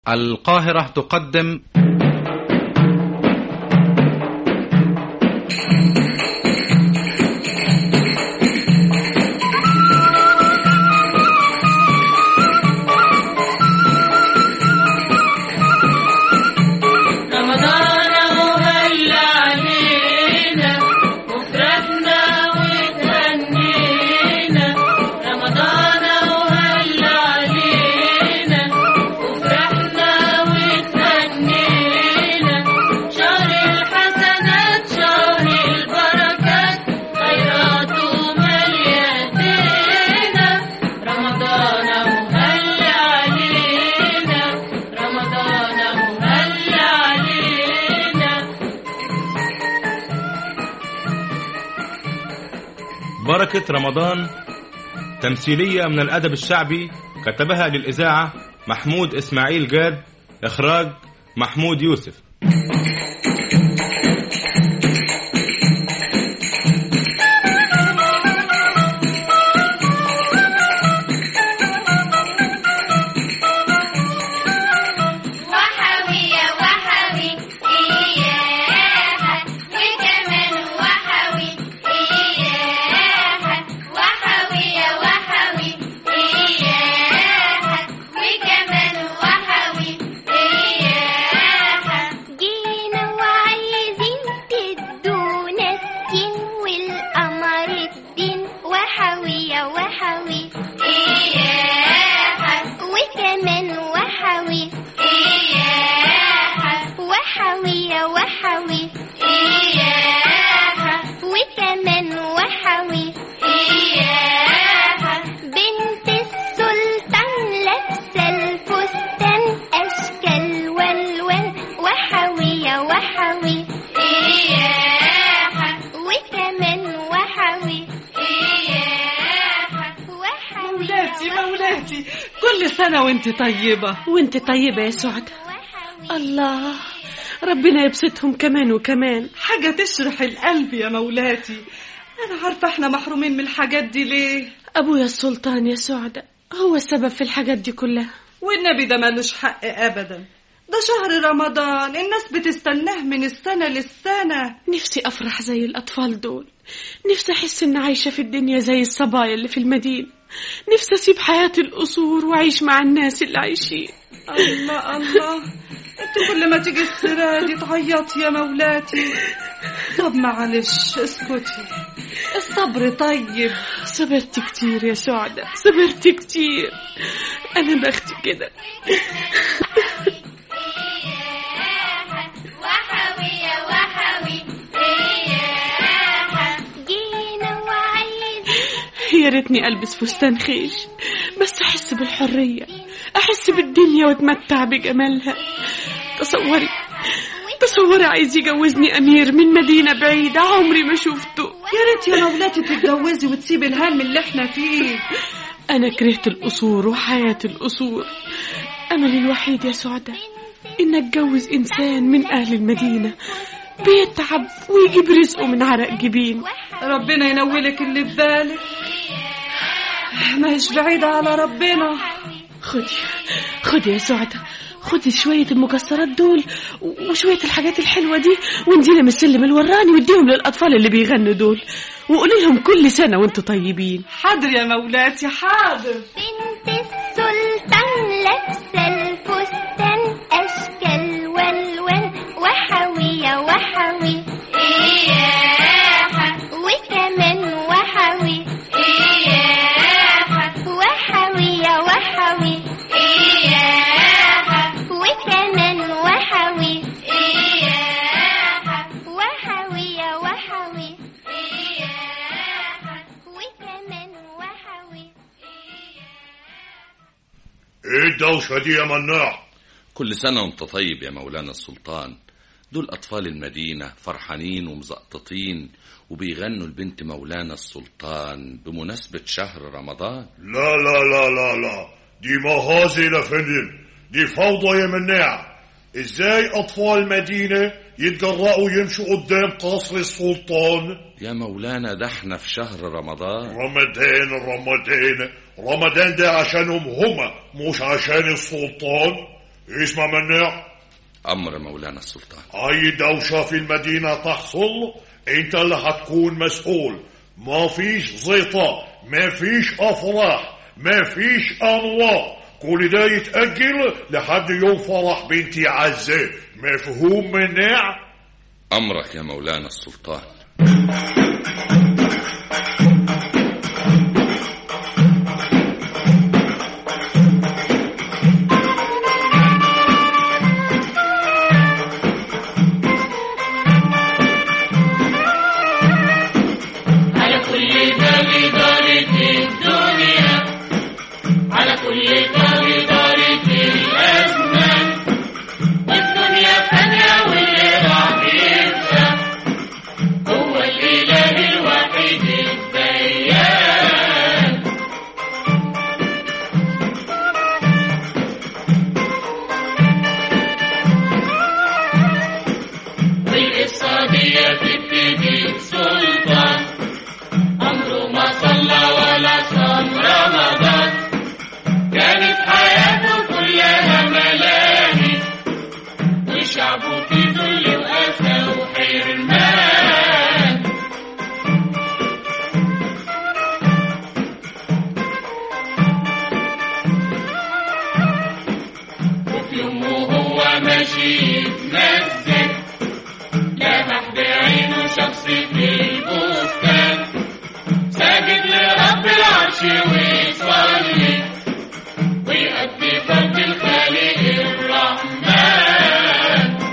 القاهرة تقدم رمضان مهل علينا وفرحنا وتهنينا رمضان مهل علينا وفرحنا وتهنينا شهر الحسنات شهر البركات خيراته مليانينا رمضان مهل علينا رمضان مهل علينا بركة رمضان تمثيلية من الأدب الشعبي كتبها للإذاعة محمود إسماعيل جاد إخراج محمود يوسف وحوي يا وحوي إياها وكمان وحوي إياها وحوي يا وحوي إياها وكمان وحوي إياها جينا وعايزين تدونا السين والقمر الدين وحوي يا وحوي إياها وكمان وحوي إياها وحوي يا وحوي إياها وكمان وحوي إياها بنت السلطان لابسة الفستان أشكال والوان وحوي يا وحوي إياها وكمان وحوي إياها وحوي مولاتي مولاتي كل سنة وانت طيبة وانت طيبة يا سعدة الله ربنا يبسطهم كمان وكمان حاجة تشرح القلب يا مولاتي أنا عارفة احنا محرومين من الحاجات دي ليه أبويا السلطان يا سعدة هو السبب في الحاجات دي كلها والنبي ده ملوش حق أبدا ده شهر رمضان الناس بتستناه من السنة للسنة نفسي أفرح زي الأطفال دول نفسي أحس إن عايشة في الدنيا زي الصبايا اللي في المدينة نفسي أسيب حياة القصور وأعيش مع الناس اللي عايشين الله الله انت كل ما تيجي السيرة دي تعيط يا مولاتي طب معلش اسكتي الصبر طيب صبرت كتير يا سعدة صبرت كتير أنا بختي كده وحوي يا وحوي إياها جينا وعايزين يا ريتني ألبس فستان خيش بس أحس بالحرية أحس بالدنيا وأتمتع بجمالها تصوري تصوري عايز يجوزني أمير من مدينة بعيدة عمري ما شفته يا ريت يا مولاتي تتجوزي وتسيبي الهم اللي احنا فيه أنا كرهت القصور وحياة القصور أملي الوحيد يا سعدة إن أتجوز إنسان من أهل المدينة بيتعب ويجيب رزقه من عرق جبين ربنا ينولك اللي في بالك مش بعيدة على ربنا خدي خدي يا سعدة خدي شوية المكسرات دول وشوية الحاجات الحلوة دي وانزلي من السلم الوراني واديهم للأطفال اللي بيغنوا دول وقولي لهم كل سنة وانتوا طيبين حاضر يا مولاتي حاضر بنت السلطان لابسة الفستان أشكال والوان وحوي يا وحوي إياها وكمان وحوي إياها وحوي يا وحوي إياها وكمان وحوي إياها وحوي يا وحوي إياها وكمان وحوي ايه الدوشة دي يا مناع كل سنة وانت طيب يا مولانا السلطان دول أطفال المدينة فرحانين ومزقططين وبيغنوا لبنت مولانا السلطان بمناسبة شهر رمضان لا لا لا لا لا دي مهازل يا فندم دي فوضى يا مناع ازاي اطفال مدينة يتجرأوا يمشوا قدام قصر السلطان يا مولانا ده احنا في شهر رمضان رمضان رمضان رمضان ده عشانهم هما مش عشان السلطان اسمع مناع أمر مولانا السلطان أي دوشة في المدينة تحصل أنت اللي هتكون مسؤول ما فيش زيطة ما فيش أفراح ما فيش أنواع كل ده يتأجل لحد يوم فرح بنتي عزة مفهوم مناع أمرك يا مولانا السلطان على كل باب دارت الدنيا على كل باب دارت الأزمان والدنيا فانية واللي راح يبقى هو الإله الوحيد الديان والإقتصادية تبتدي سلطان عمره ما صلى ولا صام رمضان كانت حياته كلها ملاهي وشعبه في ذل وأسى وحرمان وفي يومه وهو ماشي يتمزج لمح بعينه شخص في البستان ساجد لرب العرش ويصلي ويأدي فرض الخالق الرحمن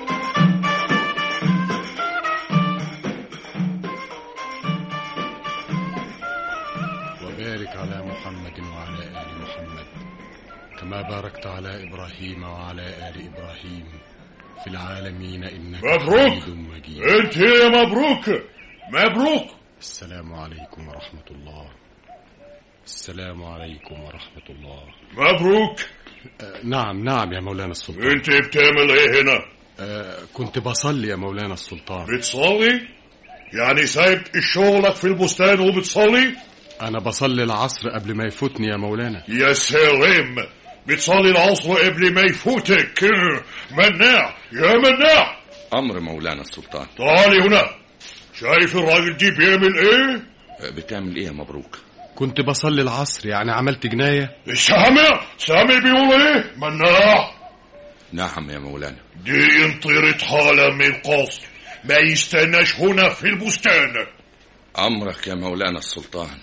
وبارك على محمد وعلى آل محمد كما باركت على إبراهيم وعلى آل إبراهيم في العالمين إنك مبروك. حميد مجيد انت يا مبروك مبروك السلام عليكم ورحمة الله السلام عليكم ورحمة الله مبروك آه نعم نعم يا مولانا السلطان انت بتعمل ايه هنا آه كنت بصلي يا مولانا السلطان بتصلي يعني سايب شغلك في البستان وبتصلي أنا بصلي العصر قبل ما يفوتني يا مولانا يا سلام بتصلي العصر قبل ما يفوتك مناع يا مناع أمر مولانا السلطان تعالي هنا شايف الراجل دي بيعمل ايه بتعمل إيه يا مبروك كنت بصلي العصر يعني عملت جناية سامع سامع بيقول ايه مناع نعم يا مولانا دي انطرت حالة من القصر ما يستناش هنا في البستان أمرك يا مولانا السلطان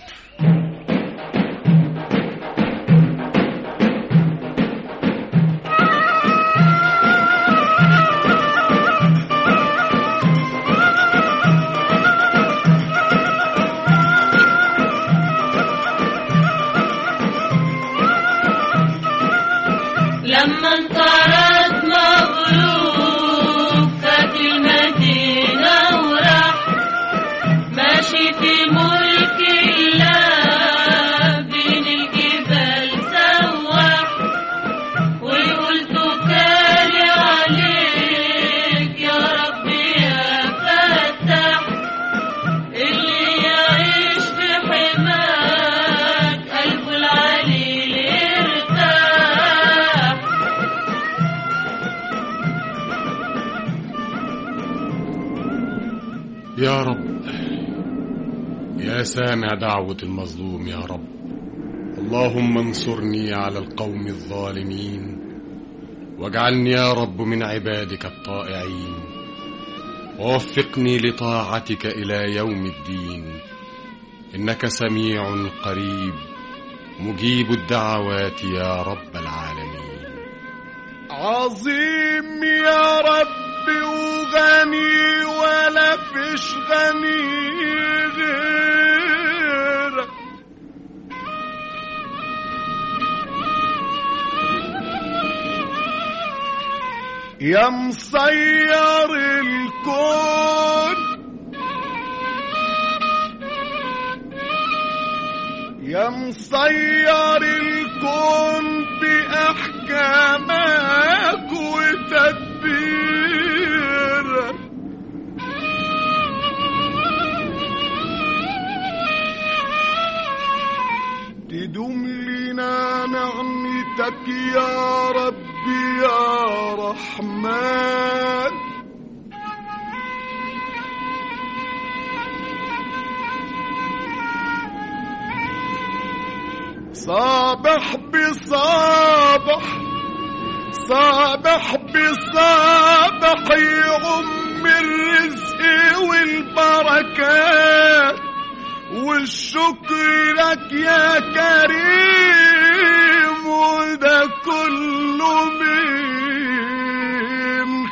لما انطرد مبروك فات المدينة وراح ماشي في ملك الله بين الجبال سواح ويقول تكالي عليك يا رب يا فتاح اللي يعيش في حماك قلبه العليل يرتاح يا رب يا سامع دعوة المظلوم يا رب اللهم انصرني على القوم الظالمين واجعلني يا رب من عبادك الطائعين ووفقني لطاعتك إلى يوم الدين إنك سميع قريب مجيب الدعوات يا رب العالمين عظيم يا رب وغني ولا فيش غني غيرك يا مصير الكون يا مصير الكون بأحكامك وتدبيرك تدوم لنا نعمتك يا ربي يا الرحمن صابح بصابح صابح بصابح يغم الرزق والبركات والشكر لك يا كريم وده كله من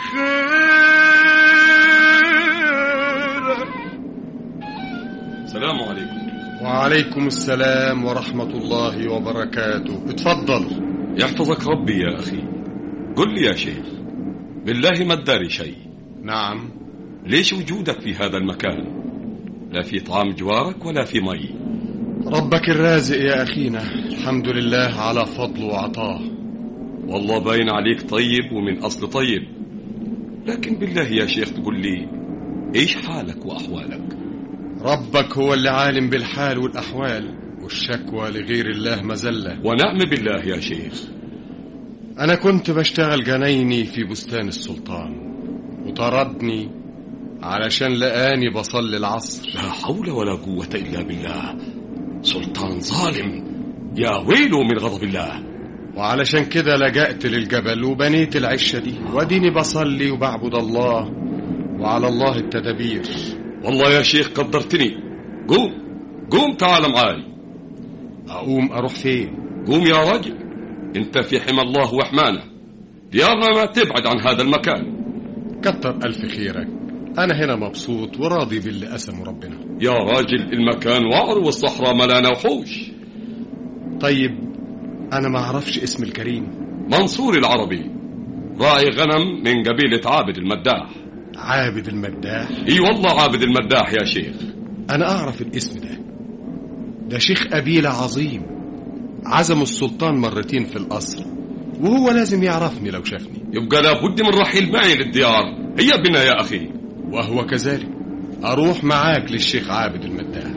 خيرك السلام عليكم وعليكم السلام ورحمة الله وبركاته اتفضل يحفظك ربي يا أخي قل لي يا شيخ بالله ما تداري شيء نعم ليش وجودك في هذا المكان لا في طعام جوارك ولا في مي ربك الرازق يا أخينا الحمد لله على فضله وعطاه والله باين عليك طيب ومن أصل طيب لكن بالله يا شيخ تقول لي إيش حالك وأحوالك ربك هو اللي عالم بالحال والأحوال والشكوى لغير الله مزلة ونعم بالله يا شيخ أنا كنت بشتغل جنايني في بستان السلطان وطردني علشان لقاني بصلي العصر لا حول ولا قوة إلا بالله سلطان ظالم يا ويله من غضب الله وعلشان كده لجأت للجبل وبنيت العشة دي واديني بصلي وبعبد الله وعلى الله التدابير والله يا شيخ قدرتني قوم قوم تعال معاي أقوم أروح فين قوم يا راجل انت في حمى الله وحمانه ديارنا ما تبعد عن هذا المكان كتر ألف خيرك أنا هنا مبسوط وراضي باللي قسمه ربنا يا راجل المكان وعر والصحراء ملانة وحوش طيب أنا ما أعرفش اسم الكريم منصور العربي راعي غنم من قبيلة عابد المداح عابد المداح اي والله عابد المداح يا شيخ أنا أعرف الاسم ده ده شيخ قبيلة عظيم عزم السلطان مرتين في القصر وهو لازم يعرفني لو شافني يبقى لابد من رحيل معي للديار هيا بنا يا أخي وهو كذلك أروح معاك للشيخ عابد المداح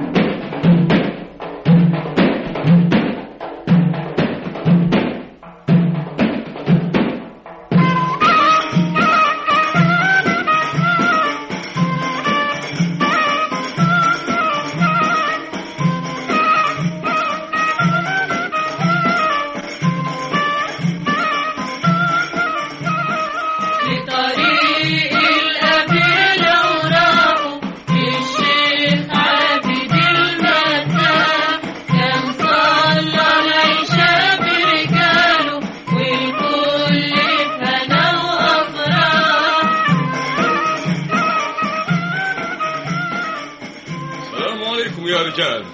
في طريق القبيلة وراحوا للشيخ عابد المداح كان صلى العشاء برجاله والكل هنا وأفراح السلام عليكم يا رجال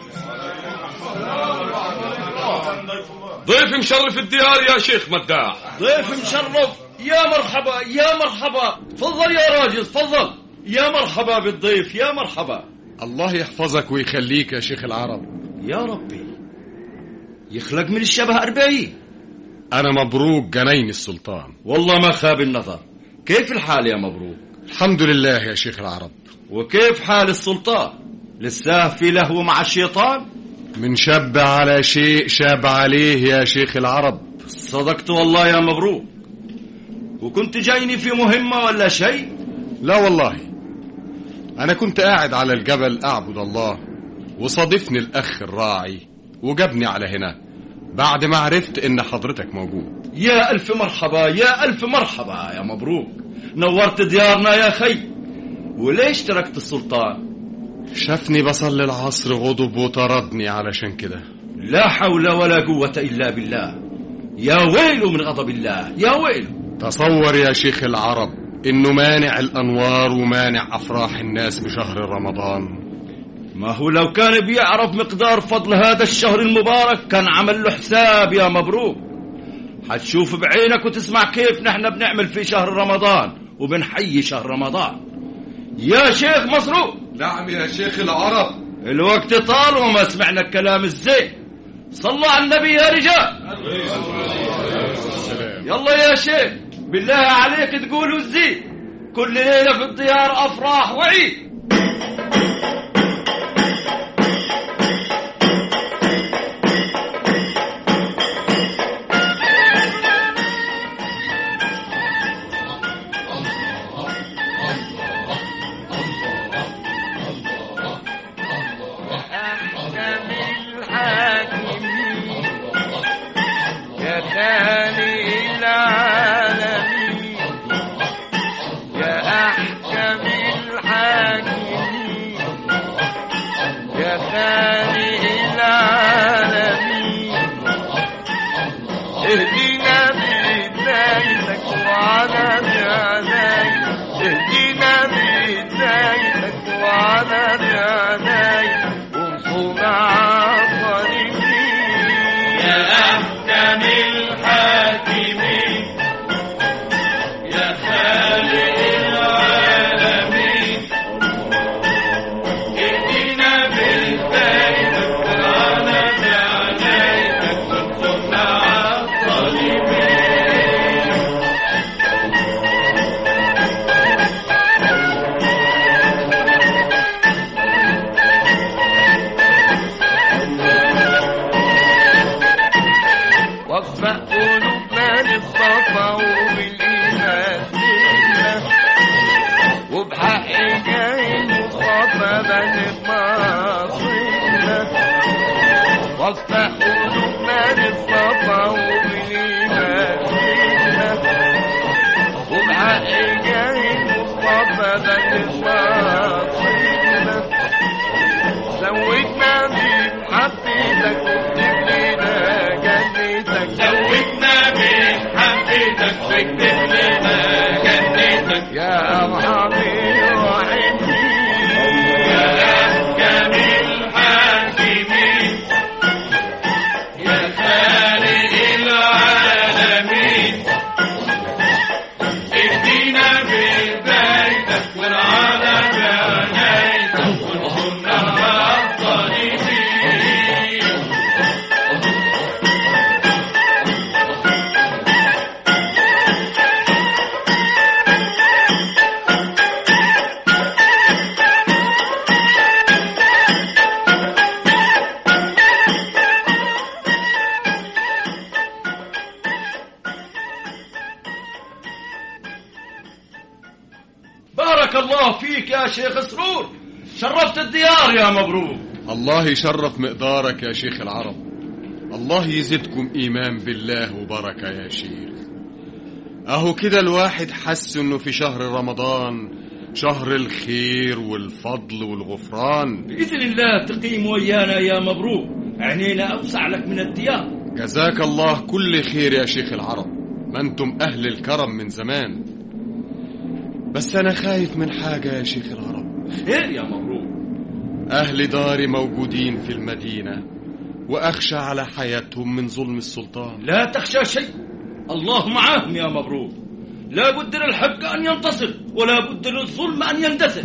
ضيف مشرف الديار يا شيخ مداح ضيف مشرف يا مرحبا يا مرحبا تفضل يا راجل تفضل يا مرحبا بالضيف يا مرحبا الله يحفظك ويخليك يا شيخ العرب يا ربي يخلق من الشبه أربعين أنا مبروك جناين السلطان والله ما خاب النظر كيف الحال يا مبروك الحمد لله يا شيخ العرب وكيف حال السلطان لسه في لهو مع الشيطان من شاب على شيء شاب عليه يا شيخ العرب صدقت والله يا مبروك وكنت جايني في مهمة ولا شيء لا والله أنا كنت قاعد على الجبل أعبد الله وصادفني الأخ الراعي وجابني على هنا بعد ما عرفت إن حضرتك موجود يا ألف مرحبا يا ألف مرحبا يا مبروك نورت ديارنا يا خي وليش تركت السلطان شافني بصلي العصر غضب وطردني علشان كده لا حول ولا قوة إلا بالله يا ويل من غضب الله يا ويل تصور يا شيخ العرب إنه مانع الأنوار ومانع أفراح الناس بشهر رمضان ما هو لو كان بيعرف مقدار فضل هذا الشهر المبارك كان عمل له حساب يا مبروك حتشوف بعينك وتسمع كيف نحن بنعمل في شهر رمضان وبنحيي شهر رمضان يا شيخ مسروق نعم يا شيخ العرب الوقت طال وما سمعنا الكلام الزين صلوا على النبي يا رجال يلا يا شيخ بالله عليك تقولوا الزين كل ليلة في الديار أفراح وعيد وبالإيمان لله وبحق جاي المصطفى بلغ مصيرنا وافتح قلوبنا للصفا وبالإيمان لله وبحق جاي المصطفى بلغ مصيرنا زودنا بمحبتك واكتب لنا جنتك زودنا بمحبتك واكتب لنا جنتك يا ارحم الراحمين يا احكم الحاكمين يا خالق العالمين اهدينا بهدايتك ونعلى بعنايتك وانصرنا على الظالمين بارك الله فيك يا شيخ سرور شرفت الديار يا مبروك الله يشرف مقدارك يا شيخ العرب الله يزيدكم إيمان بالله وبركة يا شيخ أهو كده الواحد حس إنه في شهر رمضان شهر الخير والفضل والغفران بإذن الله تقيم ويانا يا مبروك عينينا أوسع لك من الديار جزاك الله كل خير يا شيخ العرب ما انتم أهل الكرم من زمان بس أنا خايف من حاجة يا شيخ العرب خير يا مبروك أهل داري موجودين في المدينة وأخشى على حياتهم من ظلم السلطان لا تخشى شيء الله معاهم يا مبروك لا بد للحق أن ينتصر ولا بد للظلم أن يندثر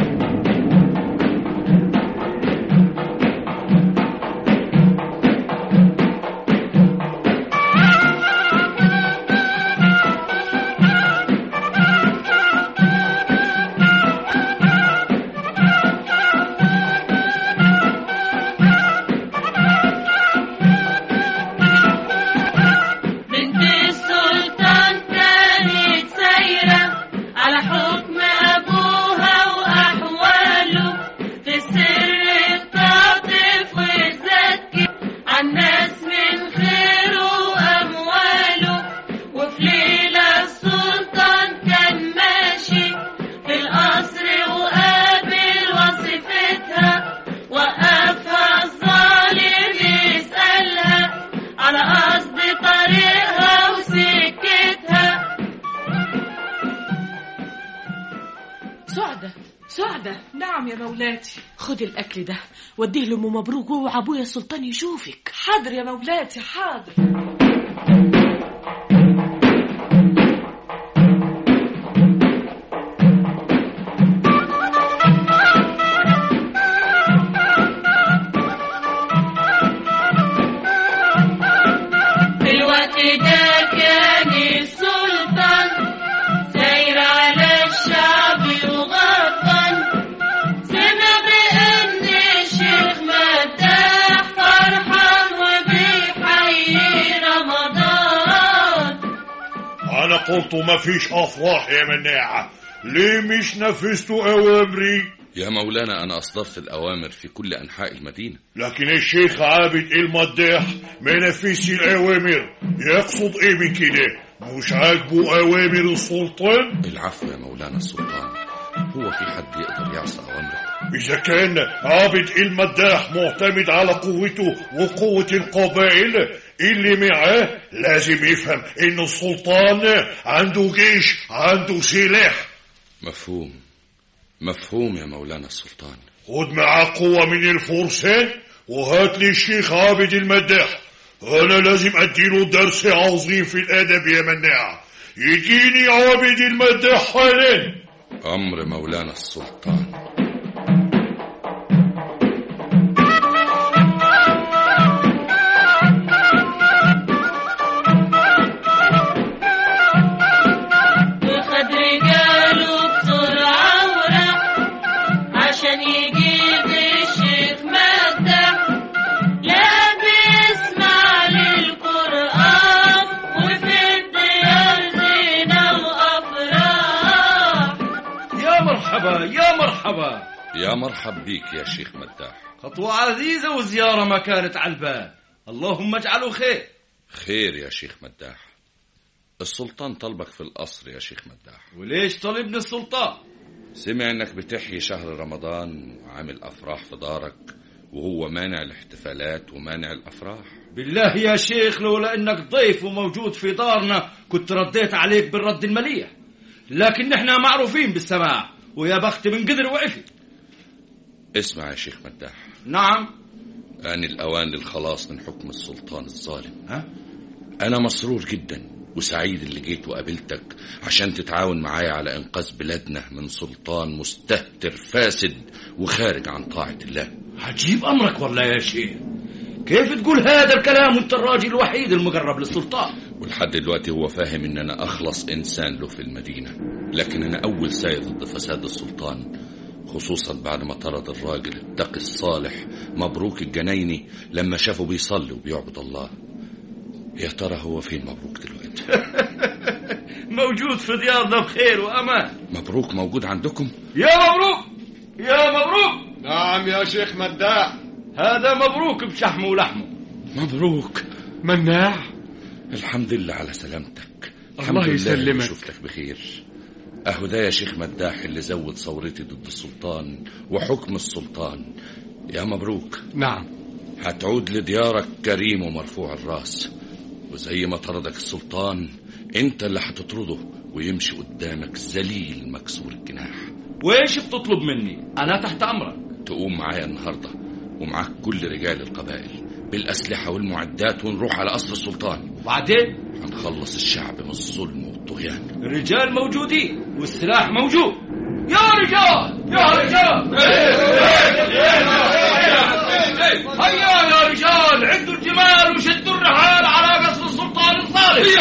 بنت السلطان كانت سايرة على حكم أبوها وأحواله في السر التعطف والزكي عالناس من خيره وأمواله وفي ليلة السلطان كان ماشي في القصر وقابل وصفتها وقفها الظالم يسألها على قصد طريقها وسكتها سعدة سعدة نعم يا مولاتي خد الأكل ده وديه لأم مبروك واوعى أبويا السلطان يشوفك حاضر يا مولاتي حاضر في الوقت ده كان السلطان ساير على الشعب وغضبان سمع بأن الشيخ مداح فرحان وبيحيي رمضان أنا قلت ما فيش أفراح يا مناعة ليه مش نفذتوا أوامري يا مولانا أنا أصدرت الأوامر في كل أنحاء المدينة لكن الشيخ عابد المداح ما نفذش الأوامر يقصد إيه من كده مش عاجبه أوامر السلطان العفو يا مولانا السلطان هو في حد يقدر يعصى أوامرك إذا كان عابد المداح معتمد على قوته وقوة القبائل اللي معاه لازم يفهم إن السلطان عنده جيش عنده سلاح مفهوم مفهوم يا مولانا السلطان خد معاه قوة من الفرسان وهات لي الشيخ عابد المداح أنا لازم أديله درس عظيم في الأدب يا مناع يجيني عابد المداح حالا أمر مولانا السلطان وخد رجاله بسرعة وراح عشان يجيب الشيخ مدح لا بيسمع للقرآن وفي الديار مرحبا يا مرحبا يا مرحب بيك يا شيخ مداح خطوة عزيزة وزيارة ما كانت على البال اللهم اجعله خير خير يا شيخ مداح السلطان طلبك في القصر يا شيخ مداح وليش طلبني السلطان سمع انك بتحيي شهر رمضان وعامل افراح في دارك وهو مانع الاحتفالات ومانع الافراح بالله يا شيخ لولا انك ضيف وموجود في دارنا كنت رديت عليك بالرد المليح لكن احنا معروفين بالسماع ويا بخت من قدر وقفي اسمع يا شيخ مداح نعم آن الأوان للخلاص من حكم السلطان الظالم ها؟ أنا مسرور جدا وسعيد اللي جيت وقابلتك عشان تتعاون معايا على إنقاذ بلادنا من سلطان مستهتر فاسد وخارج عن طاعة الله عجيب امرك والله يا شيخ كيف تقول هذا الكلام وانت الراجل الوحيد المقرب للسلطان ولحد دلوقتي هو فاهم ان انا اخلص انسان له في المدينة لكن انا اول سايد ضد فساد السلطان خصوصا بعد ما طرد الراجل التقي الصالح مبروك الجنايني لما شافه بيصلي وبيعبد الله يا ترى هو فين مبروك دلوقتي موجود في ديارنا بخير وامان مبروك موجود عندكم يا مبروك يا مبروك نعم يا شيخ مداح هذا مبروك بشحمه ولحمه مبروك مناع الحمد لله على سلامتك الله الحمد لله يسلمك. إني شفتك بخير اهو ده يا شيخ مداح اللي زود ثورتي ضد السلطان وحكم السلطان يا مبروك نعم هتعود لديارك كريم ومرفوع الراس وزي ما طردك السلطان انت اللي هتطرده ويمشي قدامك ذليل مكسور الجناح وايش بتطلب مني انا تحت امرك تقوم معايا النهارده ومعاك كل رجال القبائل بالاسلحه والمعدات ونروح على قصر السلطان وبعدين هنخلص الشعب من الظلم والطغيان الرجال موجودين والسلاح موجود يا رجال يا رجال هيا يا رجال عدوا الجمال وشدوا الرحال على قصر السلطان الظالم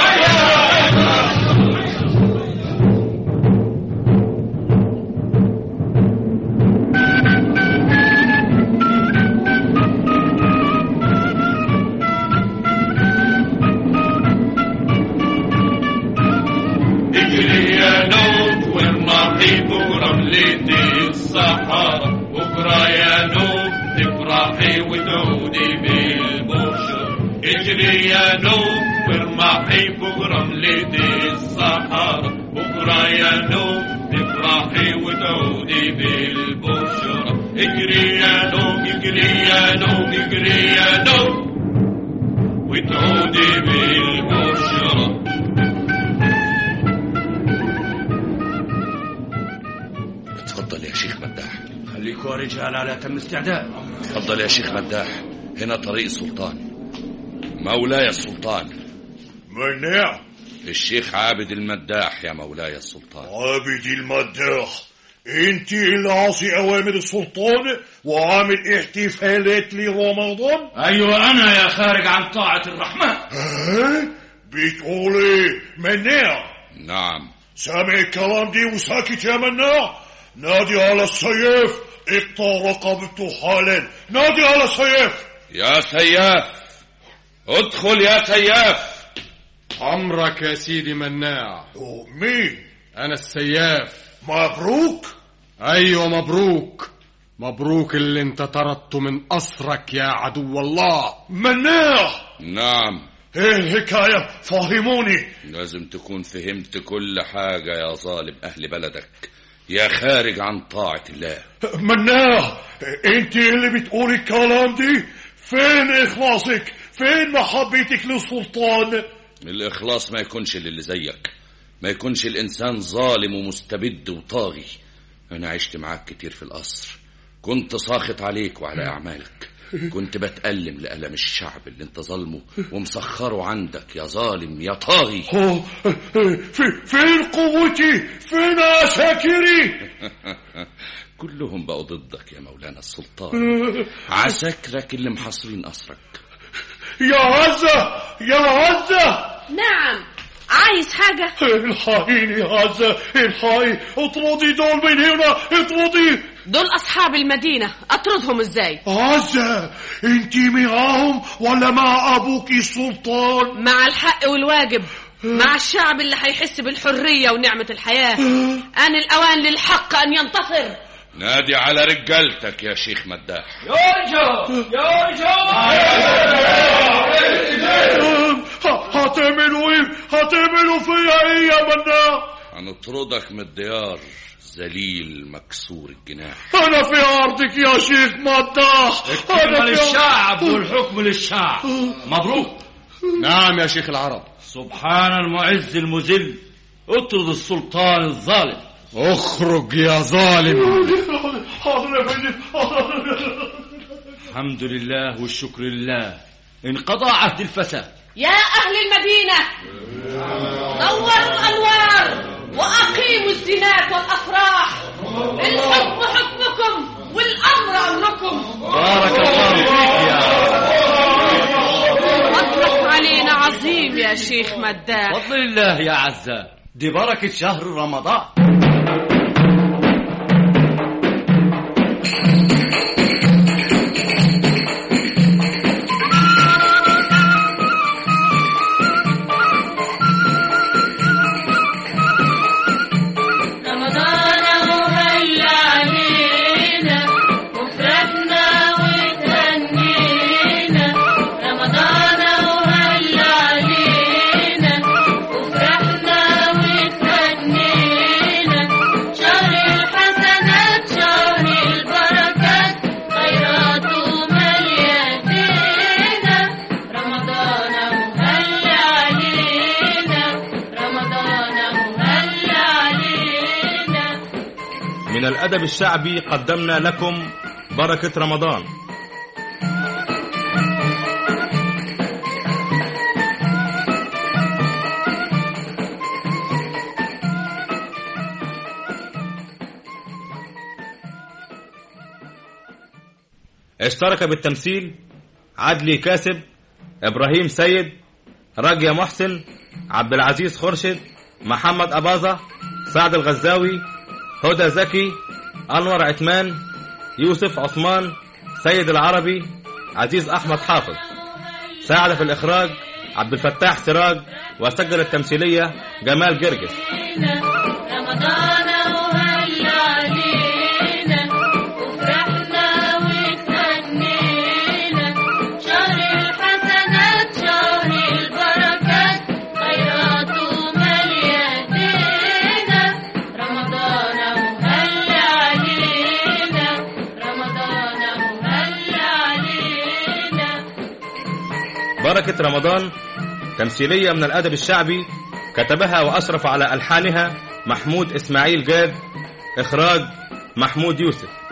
اجري يا نوب وارمحي بكرة مليتي الصحراء بكرة يا نوب تفرحي وتعودي بالبشر اجري يا نوب وارمحي بكرة مليتي الصحراء بكرة يا نوب تفرحي وتعودي بالبشرة اجري يا نوب اجري يا نوب اجري يا نوب وتعودي بالبشرة اتفضل يا شيخ مداح خليكوا يا رجال على تم استعداد اتفضل يا شيخ مداح هنا طريق السلطان مولاي السلطان مناع الشيخ عابد المداح يا مولاي السلطان عابد المداح انت اللي عاصي اوامر السلطان وعامل احتفالات لرمضان ايوه انا يا خارج عن طاعه الرحمن ها بتقول ايه مناع نعم سامع الكلام دي وساكت يا مناع نادي على السيف اقطع رقبته حالا نادي على السيف يا سياف ادخل يا سياف عمرك يا سيدي مناع مين انا السياف مبروك ايوه مبروك مبروك اللي انت طردته من قصرك يا عدو الله مناع نعم ايه الحكاية فهموني لازم تكون فهمت كل حاجة يا ظالم أهل بلدك يا خارج عن طاعة الله مناع انت اللي بتقول الكلام دي فين اخلاصك فين محبتك للسلطان الإخلاص ما يكونش للي زيك ما يكونش الإنسان ظالم ومستبد وطاغي أنا عشت معاك كتير في القصر كنت ساخط عليك وعلى أعمالك كنت بتألم لألم الشعب اللي انت ظلمه ومسخره عندك يا ظالم يا طاغي هو في فين قوتي فين عساكري كلهم بقوا ضدك يا مولانا السلطان عساكرك اللي محاصرين قصرك يا عزة يا عزة نعم عايز حاجة الحقيني يا عزة الحقي اطردي دول من هنا اطردي دول أصحاب المدينة أطردهم إزاي عزة انت معاهم ولا مع ابوك السلطان مع الحق والواجب مع الشعب اللي هيحس بالحرية ونعمة الحياة آن الأوان للحق أن ينتصر نادي على رجالتك يا شيخ مداح يرجو هتعملوا ايه هتعملوا فيا ايه يا مناع هنطردك من الديار ذليل مكسور الجناح انا في ارضك يا شيخ مداح الكلمة للشعب والحكم للشعب مبروك نعم يا شيخ العرب سبحان المعز المذل اطرد السلطان الظالم اخرج يا ظالم حاضر يا فندم الحمد لله والشكر لله انقضى عهد الفساد يا أهل المدينة نوروا الأنوار وأقيموا الزينات والأفراح الحكم حكمكم والأمر أمركم بارك الله فيك يا فضلك علينا عظيم يا شيخ مداح فضل الله يا عزة دي بركة شهر رمضان رمضان وهل علينا وفرحنا وتهنينا رمضان وهل علينا وفرحنا وتهنينا شهر الحسنات شهر البركات خيراته مليانينا رمضان وهل علينا رمضان وهل علينا من الأدب الشعبي قدمنا لكم بركة رمضان اشترك بالتمثيل عدلي كاسب إبراهيم سيد راجية محسن عبد العزيز خرشد محمد أباظة سعد الغزاوي هدى زكي أنور عثمان يوسف عثمان سيد العربي عزيز أحمد حافظ ساعد في الإخراج عبد الفتاح سراج وسجل التمثيلية جمال جرجس رمضان وهل علينا وفرحنا وتهنينا شهر الحسنات شهر البركات خيراته مليانينا رمضان وهل علينا رمضان وهل علينا بركة رمضان تمثيلية من الأدب الشعبي كتبها وأشرف على ألحانها محمود إسماعيل جاد إخراج محمود يوسف